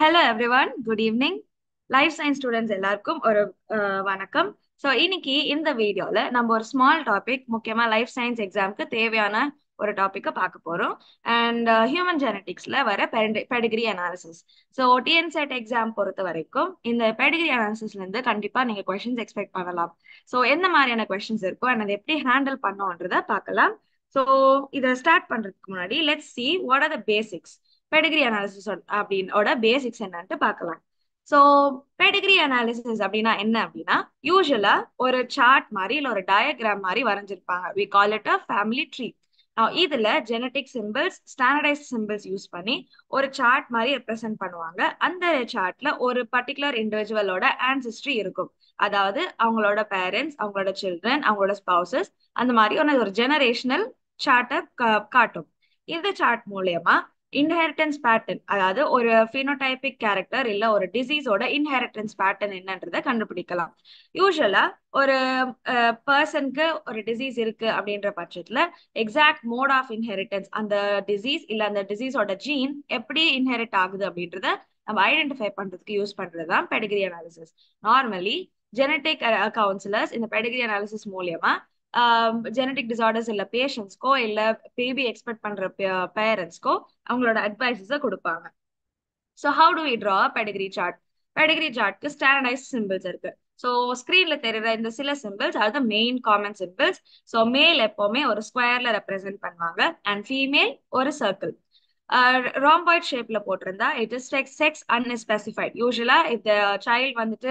Hello everyone good evening life science students எல்லாருக்கும் ஒரு அஹ், வணக்கம் ஸோ இன்னைக்கு இந்த வீடியோல நம்ம ஒரு ஸ்மால் டாபிக் முக்கியமா லைஃப் சயின்ஸ் எக்ஸாம்க்கு தேவையான ஒரு டாபிக்கை பார்க்க போறோம் அண்ட் ஹியூமன் ஜெனட்டிக்ஸ்ல வர pedigree analysis so TNSET exam பொறுத்த வரைக்கும் இந்த பெடிகிரி அனாலிசிஸ்ல இருந்து கண்டிப்பா நீங்க கொஸ்டின்ஸ் எக்ஸ்பெக்ட் பண்ணலாம் ஸோ எந்த மாதிரியான கொஸ்டின்ஸ் இருக்கும் and அதை எப்படி ஹேண்டில் பண்ணோன்றத பார்க்கலாம் ஸோ இதை ஸ்டார்ட் பண்றதுக்கு முன்னாடி let's see what are the basics pedigree analysis அப்படின்னோட பேசிக்ஸ் என்னன்ட்டு பார்க்கலாம் ஸோ பெடிகிரி அனாலிசிஸ் அப்படின்னா என்ன அப்படின்னா யூஸ்வலா ஒரு சார்ட் மாதிரி இல்லை ஒரு டயக்ராம் மாதிரி வரைஞ்சிருப்பாங்க we call it a family tree இதுல genetic symbols standardised symbols use பண்ணி ஒரு சார்ட் மாதிரி ரெப்ரசென்ட் பண்ணுவாங்க அந்த சார்ட்ல ஒரு பர்டிகுலர் இண்டிவிஜுவலோட ஆன்சிஸ்ட்ரி இருக்கும் அதாவது அவங்களோட பேரண்ட்ஸ் அவங்களோட சில்ட்ரன் அவங்களோட ஸ்பவுசஸ் அந்த மாதிரி ஒரு ஒரு ஜெனரேஷனல் சார்ட்டை காட்டும் இந்த சார்ட் மூலயமா இன்ஹெரிட்டன்ஸ் பேட்டர்ன் அதாவது ஒரு பினோடைபிக் கேரக்டர் இல்ல ஒரு டிசீஸோட இன்ஹெரிட்டன்ஸ் பேட்டர்ன் என்னன்றதை கண்டுபிடிக்கலாம் யூஸ்வலா ஒரு பர்சனுக்கு ஒரு டிசீஸ் இருக்கு அப்படின்ற பட்சத்துல எக்ஸாக்ட் மோட் ஆஃப் இன்ஹெரிட்டன்ஸ் அந்த டிசீஸ் இல்ல அந்த டிசீஸோட ஜீன் எப்படி இன்ஹெரிட் ஆகுது அப்படின்றத நம்ம ஐடென்டிஃபை பண்றதுக்கு யூஸ் பண்றது தான் pedigree analysis normally genetic counsellors இந்த பெடிகிரி அனாலிசிஸ் மூலியமா ஜெனட்டிக் டிசார்டர்ஸ் இல்ல பேஷண்ட்ஸ்க்கோ இல்ல பேபி எக்ஸ்பெக்ட் பண்ற பேரண்ட்ஸ்க்கோ அவங்களோட அட்வைசஸை கொடுப்பாங்க so how do we draw pedigree chart pedigree சார்ட்க்கு ஸ்டாண்டர்டைஸ் சிம்பிள்ஸ் இருக்கு ஸோ ஸ்க்ரீன்ல தெரியுற இந்த சில சிம்பிள்ஸ் அது main common symbols so male எப்பவுமே ஒரு ஸ்கொயர்ல ரெப்ரசென்ட் பண்ணுவாங்க அண்ட் ஃபீமேல் ஒரு சர்க்கிள் ராம்பாய்ட் ஷேப்ல போட்டிருந்தா it is sex sex unspecified usually if the child வந்துட்டு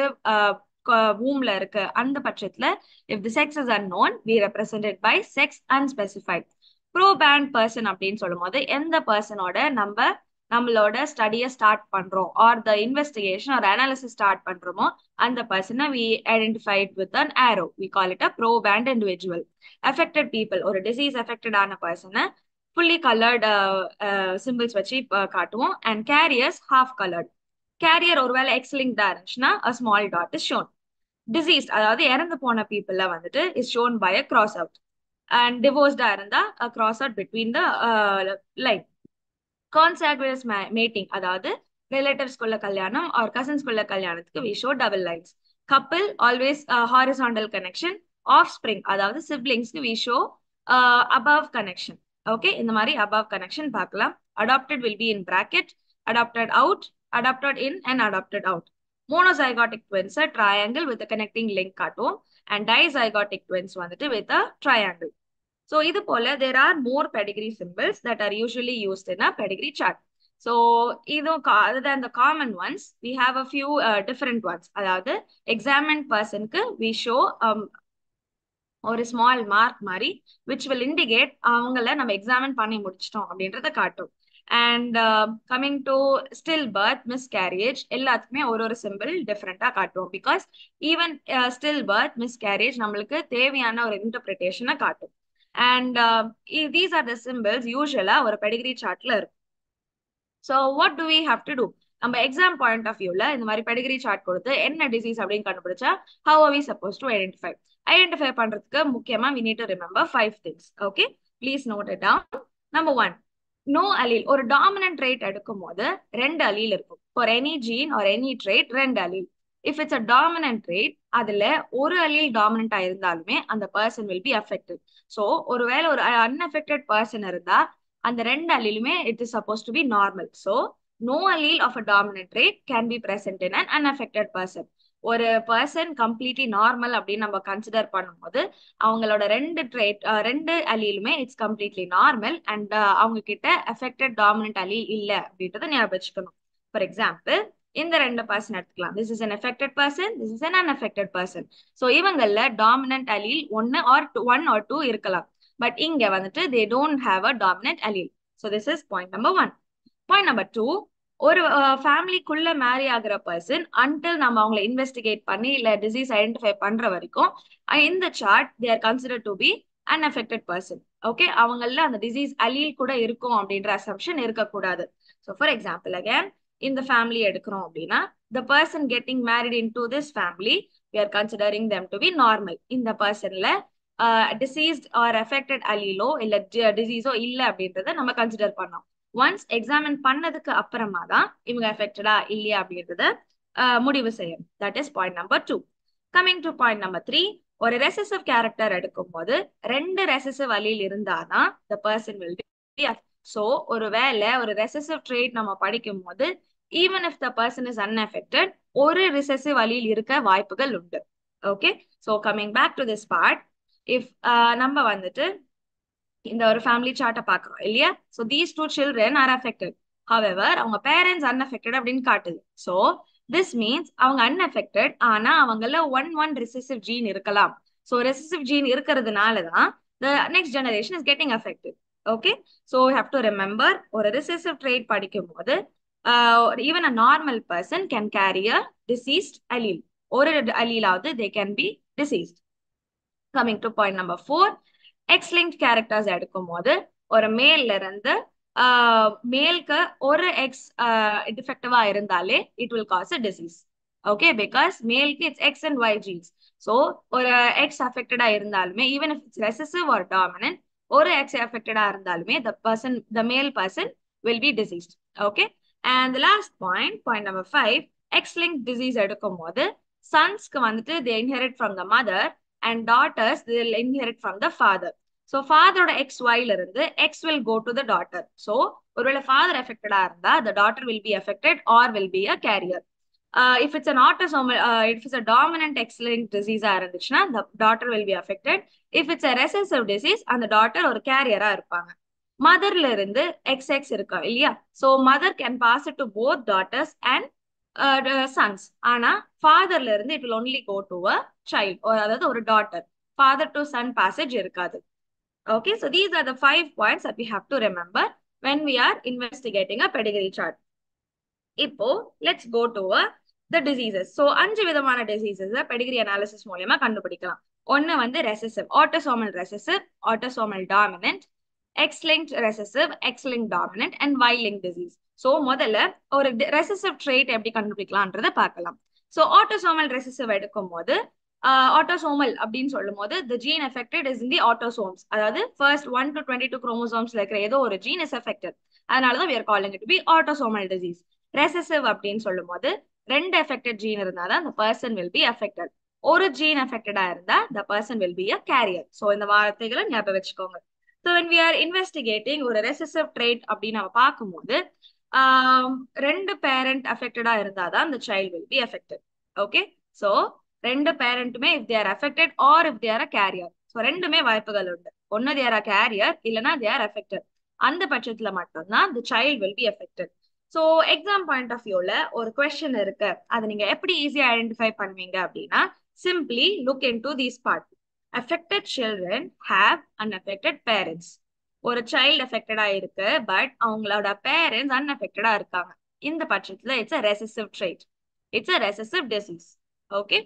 வூம்ல இருக்கு அந்த பட்சத்துல if the sex is unknown we represented by sex unspecified proband person அப்படின்னு சொல்லும் போது எந்த பர்சனோட நம்ம நம்மளோட ஸ்டடியை ஸ்டார்ட் பண்றோம் ஆர் த இன்வெஸ்டிகேஷன் ஒரு அனாலிசிஸ் ஸ்டார்ட் பண்றோமோ அந்த பர்சனை we identified with an arrow we call it a bro pant individual affected people ஒரு டிசீஸ் அஃபெக்டட் ஆன பர்சனை ஃபுல்லி கலர்டு சிம்பிள்ஸ் வச்சு காட்டுவோம் and carriers half coloured carrier ஒருவேளை எக்ஸ்லிங்டா இருந்துச்சுன்னா a small dot is shown disease அதாவது இறந்து போன பீப்புள்ல வந்துட்டு is shown by a cross out and டிவோர்ஸ்டா இருந்தா cross out between the line consanguineous mating அதாவது ரிலேட்டிவ்ஸ்குள்ள கல்யாணம் ஆர் கசின்ஸ்குள்ள கல்யாணத்துக்கு we show double lines couple always horizontal connection offspring அதாவது சிப்ளிங்ஸ்க்கு we show above connection okay இந்த மாதிரி அபவ் கனெக்ஷன் பார்க்கலாம் adopted will be in bracket adopted out adopted in and adopted out monozygotic twins triangle with connecting link காட்டுவோம் and dizygotic twins வந்துட்டு with a triangle so இது போல there are more pedigree symbols that are usually used in a pedigree chart so இதுவும் other than the common ones we have a few different ones அதாவது எக்ஸாமின் பர்சனுக்கு we show ஒரு small mark மாதிரி which will indicate அவங்கள நம்ம examine பண்ணி முடிச்சிட்டோம் அப்படின்றத காட்டும் and coming to still birth miscarriage எல்லாத்துக்குமே ஒரு ஒரு சிம்பிள் டிஃப்ரெண்டா காட்டுவோம் because even still birth miscarriage நம்மளுக்கு தேவையான ஒரு இன்டர்பிரிட்டேஷனை காட்டும் and these are the symbols usually ஒரு பெடிகிரி சார்ட்ல இருக்கும் so what do we have to do நம்ம எக்ஸாம் பாயிண்ட் ஆஃப் வியூல இந்த மாதிரி பெடிகிரி சார்ட் கொடுத்து என்ன டிசீஸ் அப்படின்னு கண்டுபிடிச்சா how are we suppose to identify identify பண்றதுக்கு முக்கியமா we need to remember five things okay please note it down number one no allele ஒரு டாமினன்ட் ட்ரேட் எடுக்கும் போது ரெண்டு அலீல் இருக்கும் for any gene or any trait ரெண்டு allele if it's a dominant trait அதுல ஒரு அலீல் டாமினண்டா இருந்தாலுமே அந்த person will be affected so ஒருவேளை ஒரு அன்அஃபெக்டட் பர்சன் இருந்தா அந்த ரெண்டு அலீலுமே it is suppose to be normal so no allele of a dominant trait can be present in an unaffected person ஒரு பர்சன் கம்ப்ளீட்லி நார்மல் அப்படின்னு நம்ம கன்சிடர் பண்ணும்போது அவங்களோட ரெண்டு ட்ரேட் ரெண்டு அலீலுமே இட்ஸ் கம்ப்ளீட்லி நார்மல் அண்ட் அவங்க கிட்ட அஃபெக்டட் டாமினன்ட் அலீல் இல்லை அப்படின்றத ஞாபகம் வச்சுக்கணும் ஃபார் எக்ஸாம்பிள் இந்த ரெண்டு பர்சன் எடுத்துக்கலாம் this is an effected person this is an unaffected person so இவங்கள டாமினன்ட் அலீல் ஒன்னு ஆர் ஒன் ஆர் டூ இருக்கலாம் பட் இங்க வந்துட்டு they don't have a dominant allele so this is point number one point number two ஒரு ஃபேமிலிக்குள்ள மேரி ஆகுற person until நம்ம அவங்கள இன்வெஸ்டிகேட் பண்ணி இல்ல டிசீஸ் ஐடென்டிஃபை பண்ற வரைக்கும் இந்த chart they are consider to be unaffected person okay அவங்கள அந்த டிசீஸ் அலீல் கூட இருக்கும் அப்படின்ற அசம்ஷன் இருக்கக்கூடாது ஸோ ஃபார் எக்ஸாம்பிள் அகேன் இந்த ஃபேமிலி எடுக்கிறோம் அப்படின்னா the person getting married into this family we are considering them to be normal இந்த பர்சன்ல டிசீஸ்ட் ஆர் அஃபெக்டட் அலீலோ இல்ல டிசீஸோ இல்ல அப்படின்றத நம்ம கன்சிடர் பண்ணோம் ஒன்ஸ் எக்ஸாமின் பண்ணதுக்கு அப்புறமா தான் இவங்க எஃபெக்டடா இல்லையா அப்படின்றத முடிவு செய்யும் that is point number two coming to point number three ஒரு ரெசசிவ் கேரக்டர் எடுக்கும் போது ரெண்டு ரெசசிவ் அலில் இருந்தாதான் the person will be so ஒரு வேலை ஒரு ரெசசிவ் ட்ரேட் நம்ம படிக்கும் போது even if the person is unaffected ஒரு ரிசசிவ் அலியில் இருக்க வாய்ப்புகள் உண்டு okay so coming back to this part if நம்ம வந்துட்டு இந்த ஒரு ஃபேமிலி சார்ட்டை பார்க்குறோம் இல்லையா so these two children are affected however அவங்க பேரண்ட்ஸ் அன்அஃபெக்டட் அப்படின்னு காட்டுது ஸோ திஸ் மீன்ஸ் அவங்க அன்அஃபெக்டட் ஆனா அவங்கள ஒன் ஒன் ரெசிசிவ் ஜீன் இருக்கலாம் ஸோ ரெசிசிவ் ஜீன் இருக்கிறதுனால தான் the next generation is getting affected okay so have to remember ஒரு ரெசிசிவ் ட்ரேட் படிக்கும் போது even a normal person can carry a diseased allele ஒரு அலீலாவது they can be diseased coming to point number four X link characters எடுக்கும் போது ஒரு மேல்ல இருந்து மேல்க்கு ஒரு எக்ஸ் டிஃபெக்டிவா இருந்தாலே it will cause a disease okay because மேல்க்கு it's X and Y genes so ஒரு எக்ஸ் அஃபெக்டடா இருந்தாலுமே even if it's recessive or dominant ஒரு எக்ஸ் அஃபெக்டடா இருந்தாலுமே the person the male person will be diseased okay and last point point number five X link disease எடுக்கும் போது சன்ஸ்க்கு வந்துட்டு they inherit from the mother and daughters still inherit from the father so ஃபாதரோட X ஒய்ல இருந்து X will go to the daughter so ஒருவேளை father எஃபெக்டடா இருந்தா the daughter will be effected or will be a carrier if it's an autosomal if it's a dominant X link டிசீஸா இருந்துச்சுன்னா the daughter will be affected if it's a recessive disease அந்த daughter ஒரு கேரியரா இருப்பாங்க மதர்ல இருந்து எக்ஸ் எக்ஸ் இருக்கா இல்லையா so mother can pass it to both daughters and sons ஆனா ஃபாதர்ல இருந்து it will only go to a child அதாவது ஒரு daughter father to son passage இருக்காது okay so these are the five points that we have to remember when we are investigating a pedigree chart இப்போ let's go to a, the diseases so அஞ்சு விதமான diseases pedigree analysis மூலமா கண்டுபிடிக்கலாம் ஒன்னு வந்து recessive autosomal recessive autosomal dominant X-linked recessive X-linked dominant and Y-linked disease so முதல்ல ஒரு recessive trait எப்படி கண்டுபிடிக்கலாம்ன்றத பார்க்கலாம் so autosomal recessive எடுக்கும் போது ஆட்டோசோமல் அப்படின்னு சொல்லும் போது the gene affected is in the autosomes அதாவது first one to twenty two குரோமோசோம்ஸ்ல இருக்கிற ஏதோ ஒரு ஜீன் இஸ் எஃபெக்டட் அதனால தான் we're calling it be autosomal disease recessive அப்படின்னு சொல்லும் போது ரெண்டு எஃபெக்டட் ஜீன் இருந்தா தான் the person will be affected ஒரு ஜீன் எஃபெக்டடா இருந்தா the person will be a carrier so இந்த வார்த்தைகளை ஞாபகம் வச்சுக்கோங்க so when we are investigating ஒரு ரெசசிவ் ட்ரேட் அப்படின்னு நம்ம பார்க்கும்போது ரெண்டு பேரண்ட் அஃபெக்டடா இருந்தா தான் the child will be affected okay so ரெண்டு பேரண்ட்டுமே if they're affected or if they're a carrier so ரெண்டுமே வாய்ப்புகள் உண்டு ஒன்னு தேர் அ கேரியர் இல்லைனா தேர் அஃபெக்டட் அந்த பட்சத்துல மட்டும்தான் the child will be affected so exam point of வியூல ஒரு கொஸ்டின் இருக்கு அதை நீங்க எப்படி ஈஸியா ஐடென்டிஃபை பண்ணுவீங்க அப்படின்னா simply look into these part affected children have unaffected parents ஒரு சைல்டு அஃபெக்டடா இருக்கு பட் அவங்களோட பேரண்ட்ஸ் அன்அஃபெக்டடா இருக்காங்க இந்த பட்சத்துல it's a recessive trait it's a recessive disease okay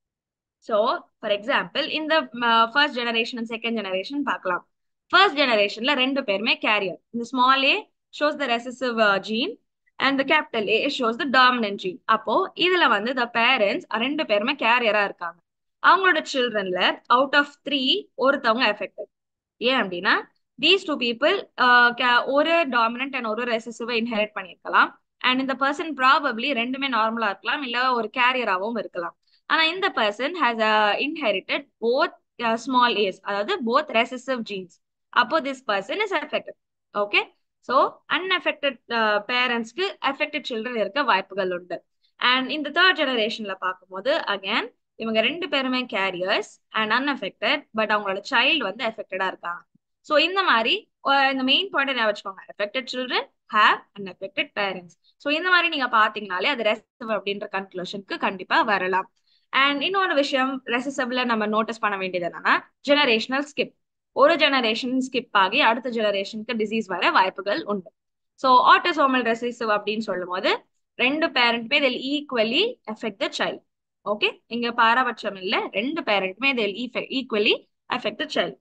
so for example இந்த first generation and second generation பார்க்கலாம் ஃபர்ஸ்ட் ஜெனரேஷன்ல ரெண்டு பேருமே கேரியர் இந்த small A shows the recessive gene and the capital A shows the dominant gene அப்போ இதுல வந்து the parents ரெண்டு பேருமே கேரியரா இருக்காங்க அவங்களோட சில்ட்ரன்ல அவுட் ஆஃப் த்ரீ ஒருத்தவங்க எஃபெக்டட் ஏன் அப்படின்னா தீஸ் டூ பீப்புள் ஒரு டாமினன்ட் அண்ட் ஒரு ரெசசிவ் இன்ஹெரிட் பண்ணியிருக்கலாம் அண்ட் இந்த பர்சன் ப்ராபப்ளி ரெண்டுமே நார்மலா இருக்கலாம் இல்ல ஒரு கேரியராகவும் இருக்கலாம் ஆனா இந்த person has inherited both small A's அதாவது போத் ரெசசிவ் ஜீன்ஸ் அப்போ this person is affected okay so unaffected பேரண்ட்ஸ்க்கு அஃபெக்டட் சில்ட்ரன் இருக்க வாய்ப்புகள் உண்டு அண்ட் இந்த தேர்ட் ஜெனரேஷன்ல பார்க்கும்போது அகேன் இவங்க ரெண்டு பேருமே கேரியர்ஸ் அண்ட் அன்அஃபெக்டட் பட் அவங்களோட சைல்டு வந்து எஃபெக்டடா இருக்காங்க ஸோ இந்த மாதிரி இந்த மெயின் பாயிண்ட் ஞாபகம் வச்சுக்கோங்க affected children have unaffected parents so இந்த மாதிரி நீங்க பாத்தீங்கனாலே அது ரெசிவ் அப்படின்ற கன்க்ளூஷனுக்கு கண்டிப்பா வரலாம் அண்ட் இன்னொரு விஷயம் ரெசிசபிள நம்ம நோட்டீஸ் பண்ண வேண்டியது என்னன்னா ஜெனரேஷனல் ஸ்கிப் ஒரு ஜெனரேஷன் ஸ்கிப் ஆகி அடுத்த ஜெனரேஷனுக்கு டிசீஸ் வர வாய்ப்புகள் உண்டு ஸோ ஆட்டோசோமல் ரெசிசிவ் அப்படின்னு சொல்லும் போது ரெண்டு பேரண்ட்மே இதில் equally affect the child okay இங்க பாரபட்சம் இல்ல ரெண்டு பேரண்ட்மே இதில் ஈக்குவலி எஃபெக்ட் த சைல்ட்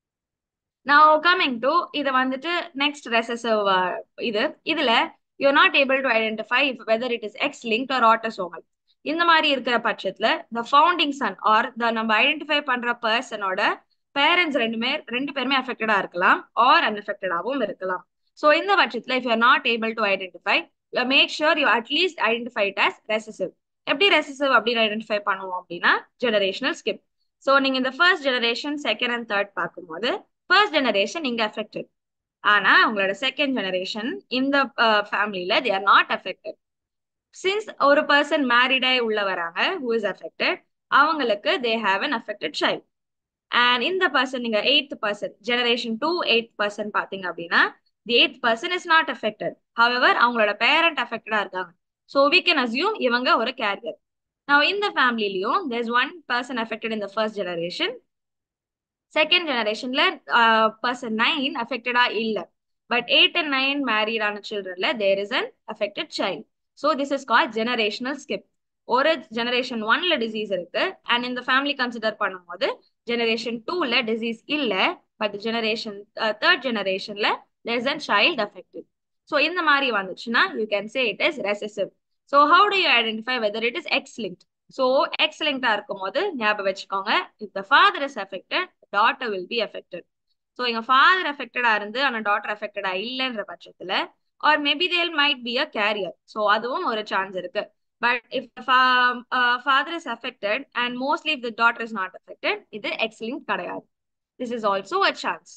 நான் கம்மிங் டு இது வந்துட்டு நெக்ஸ்ட் ரெசசிவ் இது இதுல you not able to identify whether it is X link or autosomal இந்த மாதிரி இருக்கிற பட்சத்துல the founding son or the நம்ம ஐடென்டிஃபை பண்ற பர்சனோட பேரண்ட்ஸ் ரெண்டுமே ரெண்டு பேருமே அஃபெக்டடா இருக்கலாம் ஆர் அன்அஃபெக்டடாகவும் இருக்கலாம் ஸோ இந்த பட்சத்தில் if you not able to identify make sure you at least identify it as recessive எப்படி ரெசிசிவ் அப்படின்னு ஐடென்டிஃபை பண்ணுவோம் அப்படின்னா ஜெனரேஷனல் ஸ்கிப் ஸோ நீங்க இந்த first generation second and third பார்க்கும்போது ஃபர்ஸ்ட் ஜெனரேஷன் இங்க அஃபெக்டட் ஆனா உங்களோட செகண்ட் ஜெனரேஷன் இந்த ஃபேமிலியில they are not affected since ஒரு பர்சன் மேரிடாய் உள்ள வராங்க ஹூ இஸ் அஃபெக்டட் அவங்களுக்கு they have an affected child and இந்த பர்சன் நீங்க eighth person generation two eighth person பாத்தீங்க அப்படின்னா the eighth person is not affected however அவங்களோட பேரண்ட் அஃபெக்டடா இருக்காங்க ஸோ வி கேன் அசியூம் இவங்க ஒரு கேரியர் நான் இந்த ஃபேமிலிலையும் there's one person affected in the first generation second ஜெனரேஷன்ல பர்சன் நைன் அஃபெக்டடா இல்ல but eight and nine married ஆன சில்ட்ரன்ல there is an affected child so this is call generational skip ஒரு ஜெனரேஷன் ஒன்ல டிசீஸ் இருக்கு அண்ட் இந்த ஃபேமிலி கன்சிடர் பண்ணும்போது ஜெனரேஷன் டூல டிசீஸ் இல்ல பட் ஜெனரேஷன் தேர்ட் ஜெனரேஷன்ல there's a child affected so இந்த மாதிரி வந்துச்சுன்னா you can say it is recessive so how do you identify whether it is x linked so x linked இருக்கும்போது ஞாபகம் வச்சுக்கோங்க if the father is affected daughter will be affected so எங்க father affected இருந்து ஆனா daughter affected இல்லைன்ற பட்சத்துல or maybe they might be a carrier so அதுவும் ஒரு சான்ஸ் இருக்கு but if the fa uh, father is affected and mostly if the daughter is not affected இது x linked கிடையாது this is also a chance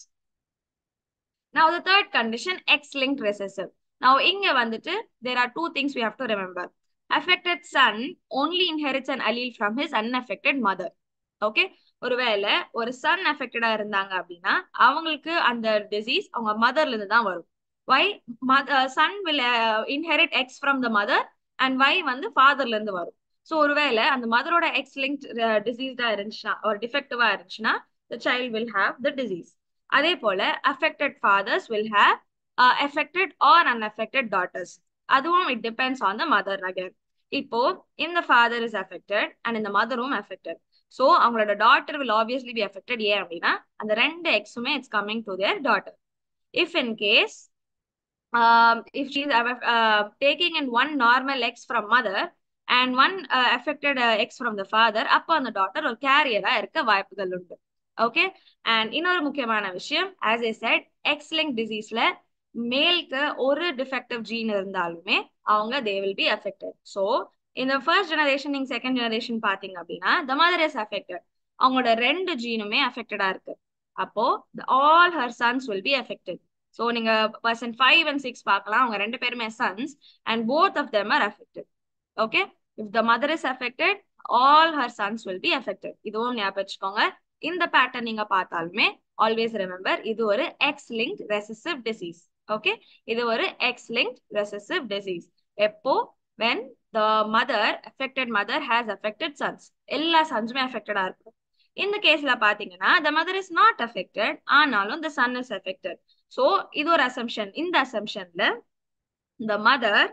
Now the third condition, X-linked recessive. Now இங்க வந்துட்டு there are two things we have to remember. Affected son only inherits an allele from his unaffected mother. Okay? ஒருவேளை ஒரு Sun அஃபெக்டடா இருந்தாங்க அப்படின்னா அவங்களுக்கு அந்த disease அவங்க மதர்ல இருந்து தான் வரும் Y son will inherit X from the mother and Y வந்து ஃபாதர்ல இருந்து வரும் ஸோ ஒருவேளை அந்த மதரோட எக்ஸ் லிங்க் டிசீஸ்டா இருந்துச்சுன்னா ஒரு டிஃபெக்டிவா இருந்துச்சுன்னா the child will have the disease அதே போல affected fathers will have affected or unaffected daughters அதுவும் it depends on the mother again இப்போ இந்த ஃபாதர் இஸ் அஃபெக்டட் அண்ட் இந்த மதரும் அஃபெக்டட் ஸோ அவங்களோட daughter will obviously be affected ஏன் அப்படின்னா அந்த ரெண்டு எக்ஸுமே it's coming to their daughter if in case if she taking in one normal X from mother and one affected X from the father அப்போ அந்த daughter ஒரு கேரியரா இருக்க வாய்ப்புகள் உண்டு ஓகே அண்ட் இன்னொரு முக்கியமான விஷயம் as I said X link டிசீஸ்ல மேல்க்கு ஒரு டிஃபெக்டிவ் ஜீன் இருந்தாலுமே அவங்க they will be affected so இந்த ஃபர்ஸ்ட் ஜெனரேஷன் நீங்க செகண்ட் ஜெனரேஷன் பாத்தீங்க அப்படின்னா த மதர் இஸ் அஃபெக்டட் அவங்களோட ரெண்டு ஜீனுமே அஃபெக்டடா இருக்கு அப்போ all her sons will be affected so நீங்க பர்சன் ஃபைவ் அண்ட் சிக்ஸ் பார்க்கலாம் அவங்க ரெண்டு பேருமே sons and both of them are affected okay if the mother is affected all her sons will be affected இதுவும் ஞாபகம் வச்சுக்கோங்க இந்த பேட்டர்ன் நீங்க பார்த்தாலுமே ஆல்வேஸ் ரிமெம்பர் இது ஒரு X link recessive disease okay இது ஒரு எக்ஸ் லிங்க் ரெசசிவ் டிசீஸ் எப்போ when the mother affected mother has affected sons எல்லா சன்ஸுமே அஃபெக்டடா இருக்கும் இந்த கேஸ்ல பாத்தீங்கன்னா the mother is not affected ஆனாலும் the son is affected so இது ஒரு அசம்ஷன் இந்த அசம்ஷன்ல the mother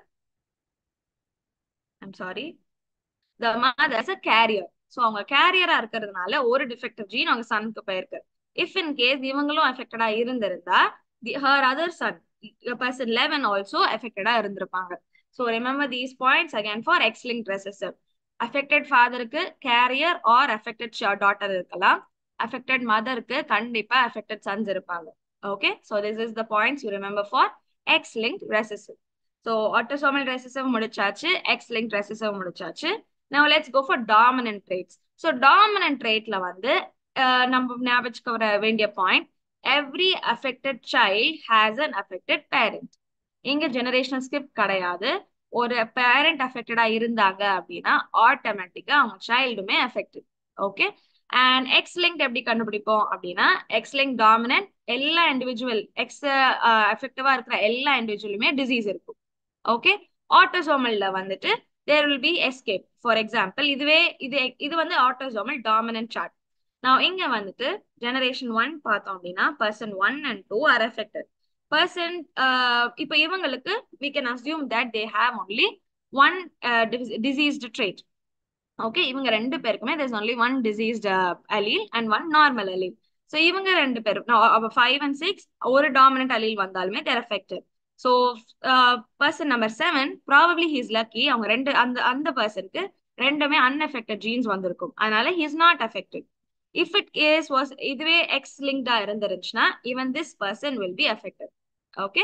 I'm sorry the mother is a carrier so அவங்க கேரியரா இருக்கிறதுனால ஒரு டிஃபெக்டிவ் ஜீன் அவங்க சனுக்கு போயிருக்கு இஃப் இன் கேஸ் இவங்களும் அஃபெக்டடா இருந்திருந்தா her other son person eleven also அஃபெக்டடா இருந்திருப்பாங்க so remember these points again for X link recessive affected ஃபாதருக்கு கேரியர் ஆர் அஃபெக்டட் டாட்டர் இருக்கலாம் அஃபெக்டட் மதருக்கு கண்டிப்பா அஃபெக்டட் சன்ஸ் இருப்பாங்க okay so this is the points you remember for X link recessive so autosomal recessive முடிச்சாச்சு X link recessive முடிச்சாச்சு now let's go for dominant traits so dominant traitல வந்து நம்ம ஞாபகம் வர வேண்டிய point every affected child has an affected parent இங்க generational skip கிடையாது ஒரு பேரண்ட் அஃபெக்டடா இருந்தாங்க அப்படின்னா ஆட்டோமேட்டிக்கா அவங்க சைல்டுமே affected okay and X link எப்படி கண்டுபிடிப்போம் அப்படின்னா எக்ஸ் லிங்க் டாமினன்ட் எல்லா இண்டிவிஜுவல் எக்ஸ் அஃபெக்டிவா இருக்கிற எல்லா இண்டிவிஜுவலுமே டிசீஸ் இருக்கும் ஓகே ஆட்டோசோமல்ல வந்துட்டு there will be escape for example இதுவே இது இது வந்து ஆட்டோசோமல் டாமினன்ட் சார்ட் நான் இங்க வந்துட்டு ஜெனரேஷன் ஒன் பார்த்தோம் அப்படின்னா person one and two are affected person இப்போ இவங்களுக்கு we can assume that they have only one diseased trait okay இவங்க ரெண்டு பேருக்குமே there's only one diseased allele and one normal allele so இவங்க ரெண்டு பேரும் ஃபைவ் அண்ட் சிக்ஸ் ஒரு dominant allele வந்தாலுமே they're affected so person number seven probably he's lucky அவங்க ரெண்டு அந்த அந்த பர்சனுக்கு ரெண்டுமே அன்அஃபெக்டட் ஜீன்ஸ் வந்திருக்கும் அதனால he's not affected if it case was இதுவே எக்ஸ் லிங்க்டா இருந்துருந்துச்சுன்னா even this person will be affected okay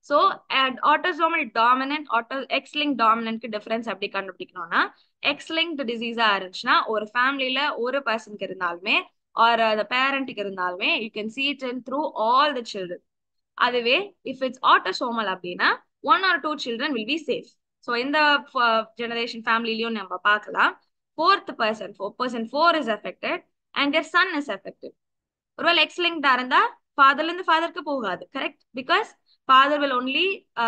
so autosomal dominant auto X link டாமினன்ட்க்கு டிஃபரன்ஸ் எப்படி கண்டுபிடிக்கணும்னா எக்ஸ் லிங்க் டிசீஸா இருந்துச்சுன்னா ஒரு ஃபேமிலியில ஒரு பர்சனுக்கு இருந்தாலுமே ஆர் அந்த பேரண்ட்டுக்கு இருந்தாலுமே you can see it in through all the children அதுவே இஃப் இட்ஸ் ஆட்டோசோமல் அப்படின்னா one or two children will be safe so இந்த ஜெனரேஷன் ஃபேமிலிலையும் நம்ம பார்க்கலாம் fourth person four person four is affected and their son is affected ஒருவேளை X லிங்க்டா இருந்தா ஃபாதர்ல இருந்து ஃபாதருக்கு போகாது correct because father will only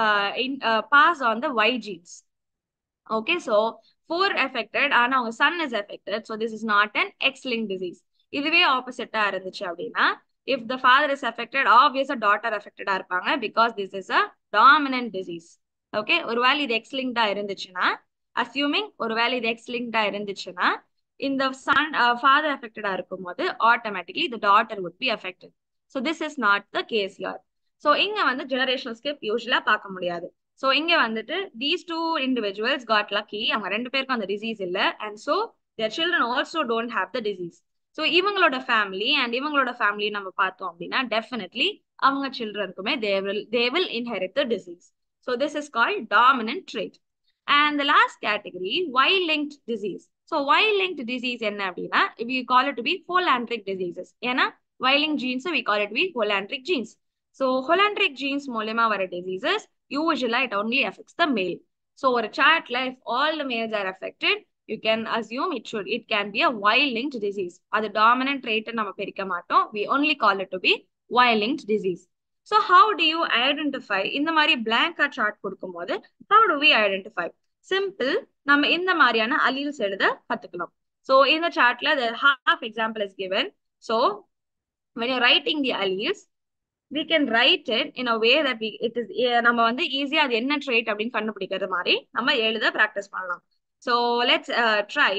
pass on the Y genes okay so four affected ஆனா அவங்க son is affected so this is not an X link disease இதுவே ஆப்போசிட்டா இருந்துச்சு அப்படின்னா if the father is affected ஆப்வியஸா டாட்டர் அஃபெக்டடா இருப்பாங்க because this is a dominant disease okay ஒருவேளை இது எக்ஸ் லிங்க்டா இருந்துச்சுன்னா அசியூமிங் ஒருவேளை இது எக்ஸ் லிங்க்டா இருந்துச்சுன்னா இந்த சன் ஃபாதர் அஃபெக்டடா இருக்கும்போது automatically the daughter would be affected so this is not the case யார் ஸோ இங்க வந்து ஜெனரேஷனல் ஸ்கிப் யூஸ்வலா பார்க்க முடியாது ஸோ இங்க வந்துட்டு these two individuals got lucky அவங்க ரெண்டு பேருக்கும் அந்த டிசீஸ் இல்லை and so their children also don't have the disease so இவங்களோட ஃபேமிலி அண்ட் இவங்களோட ஃபேமிலி நம்ம பார்த்தோம் அப்படின்னா டெஃபினெட்லி அவங்க சில்ட்ரனுக்குமே they will they will inherit the disease so this is called dominant trait and the last category Y linked disease so Y linked disease என்ன அப்படின்னா we call it to be holandric diseases ஏன்னா வைலிங் genes we call it be holandric genes so holandric genes மூலயமா வர diseases யூஸ்வலா it only affects the male so ஒரு சார்ட்ல if all the males are affected you can assume it should it can be a Y linked disease அது dominant trait நம்ம பிரிக்க மாட்டோம் we only call it to be Y linked disease so how do you identify இந்த மாதிரி பிளாங்கா chart கொடுக்கும்போது how do we identify simple நம்ம இந்த மாதிரியான அலீல்ஸ் எழுத கத்துக்கலாம் ஸோ இந்த சார்ட்ல half example is given so when you're writing the alleles we can write it in a way that we it is நம்ம வந்து ஈஸியா அது என்ன ட்ரேட் அப்படின்னு கண்டுபிடிக்கிறது மாதிரி நம்ம எழுத ப்ராக்டிஸ் பண்ணலாம் ஸோ லெட்ஸ் ட்ரை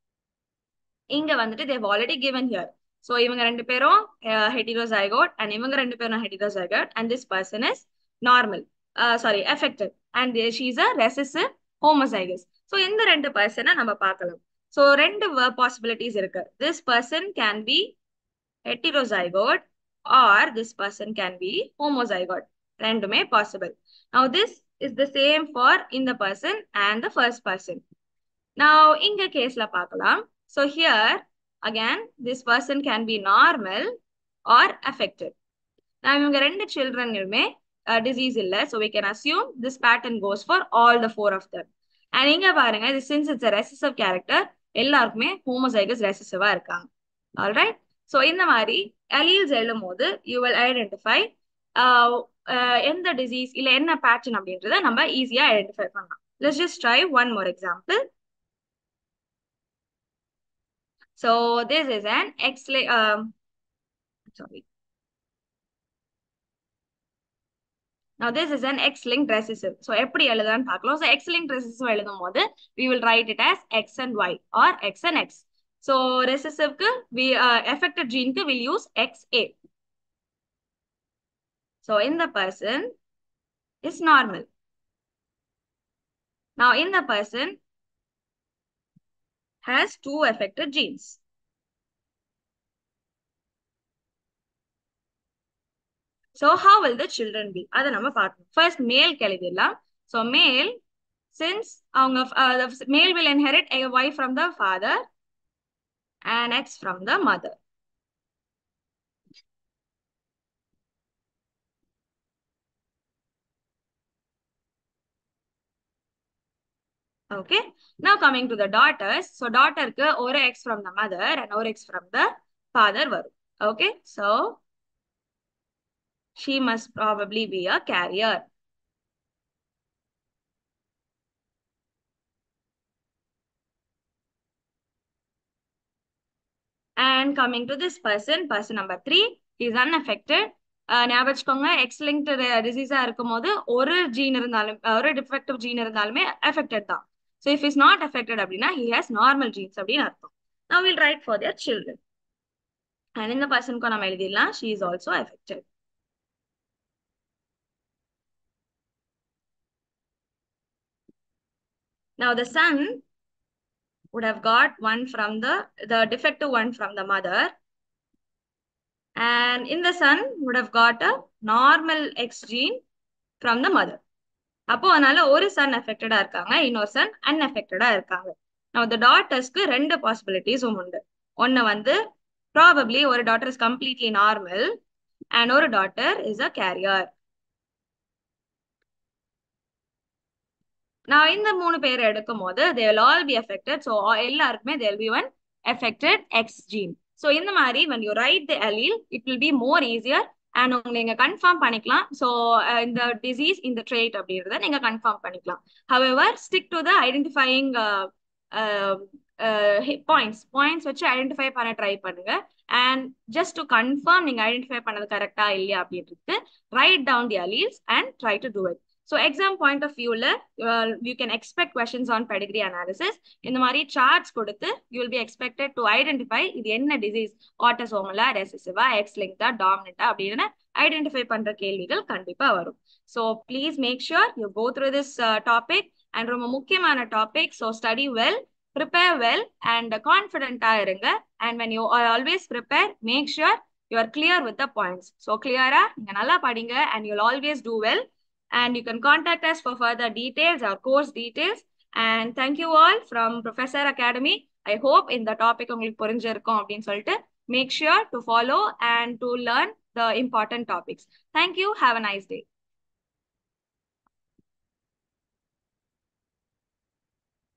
இங்க வந்துட்டு they've already given here so இவங்க ரெண்டு பேரும் ஹெட்டிரோசைகோட் அண்ட் இவங்க ரெண்டு பேரும் heterozygote and this person is normal sorry affected and she's a recessive homozygous so இந்த ரெண்டு பர்சனை நம்ம பார்க்கலாம் ஸோ ரெண்டு பாசிபிலிட்டிஸ் இருக்கு this person can be heterozygote or this person can be homozygote ரெண்டுமே possible now this is the same for in the person and the first person now இங்க கேஸ்ல பார்க்கலாம் so here again this person can be normal or affected now இவங்க ரெண்டு சில்ட்ரனுமே disease இல்ல so we can assume this pattern goes for all the four of them and இங்க பாருங்க this since it's a recessive character எல்லாருக்குமே homozygous recessive இருக்காங்க alright so இந்த மாதிரி அலீல்ஸ் எழுதும் போது யூ வில் ஐடென்டிஃபை எந்த டிசீஸ் இல்லை என்ன பேட்டர்ன் அப்படின்றத நம்ம ஈஸியாக ஐடென்டிஃபை பண்ணலாம் let's just try one more example so this is an எக்ஸ்லே sorry Now this is an X-linked recessive. So எப்படி எழுதலாம்னு பார்க்கலாம். So X-linked recessive எழுதும் போது we will write it as X and Y or X and X. So recessive க்கு we uh, affected gene க்கு we'll use XA. So in the person is normal. Now in the person has two affected genes. So how will the children be? அதை நம்ம பார்க்கணும். First male எழுதிடலாம். So male since அவங்க uh, the male will inherit a Y from the father and X from the mother. Okay. Now coming to the daughters. So daughterக்கு ஒரு X from the mother and ஒரு X from the father வரும். Okay. So she must probably be a carrier. And coming to this person, person number three, he is unaffected. ஞாபகம் வச்சுக்கோங்க X linked டிசீஸா இருக்கும் போது ஒரு gene இருந்தாலும் ஒரு defective gene இருந்தாலுமே அஃபெக்டட் தான் so if is not affected அப்படின்னா ஹி ஹேஸ் நார்மல் ஜீன்ஸ் அப்படின்னு அர்த்தம் நான் will write for their children and இந்த பர்சனுக்கும் நம்ம எழுதிடலாம் she is also affected Now the son would have got one from the, the defective one from the mother. And in the son would have got a normal X gene from the mother அப்போ அதனால ஒரு Sun அஃபெக்டடா இருக்காங்க இன்னொரு Sun அன்அஃபெக்டடா இருக்காங்க நம்ம டாட்டர்ஸ்க்கு ரெண்டு பாசிபிலிட்டிஸும் உண்டு ஒன்னு வந்து ப்ராபப்ளி ஒரு daughter is completely normal and ஒரு டாட்டர் இஸ் அ கேரியர் நான் இந்த மூணு பேர் எடுக்கும் போது they will all be affected so எல்லாருக்குமே they'll be one affected X gene so இந்த மாதிரி when you write the allele it will be more easier and உங்களை நீங்க கன்ஃபார்ம் பண்ணிக்கலாம் ஸோ இந்த டிசீஸ் இந்த ட்ரேட் அப்படின்றத நீங்க கன்ஃபார்ம் பண்ணிக்கலாம் however stick to the identifying points points வச்சு ஐடென்டிஃபை பண்ண ட்ரை பண்ணுங்க அண்ட் ஜஸ்ட் டு கன்ஃபார்ம் நீங்க ஐடென்டிஃபை பண்ணது கரெக்டா இல்லையா அப்படின்றது right down the alleles and try to do it so exam point of வியூல you can expect questions on pedigree analysis இந்த மாதிரி சார்ட்ஸ் கொடுத்து you will be expected to identify இது என்ன டிசீஸ் ஆட்டோசோமலா ரெசிசிவா எக்ஸ் லிங்க்டா டாமினட்டா அப்படின்னு ஐடென்டிஃபை பண்ற கேள்விகள் கண்டிப்பா வரும் so please make sure you go through this topic and ரொம்ப முக்கியமான topic so study well prepare well and கான்ஃபிடென்ட்டா இருங்க and when you are always prepare make sure you are clear with the points so கிளியரா நீங்க நல்லா படிங்க and you'll always do well and you can contact us for further details or course details and thank you all from professor academy i hope in the topic உங்களுக்கு புரிஞ்சிருக்கும் அப்படின்னு சொல்லிட்டு make sure to follow and to learn the important topics thank you have a nice day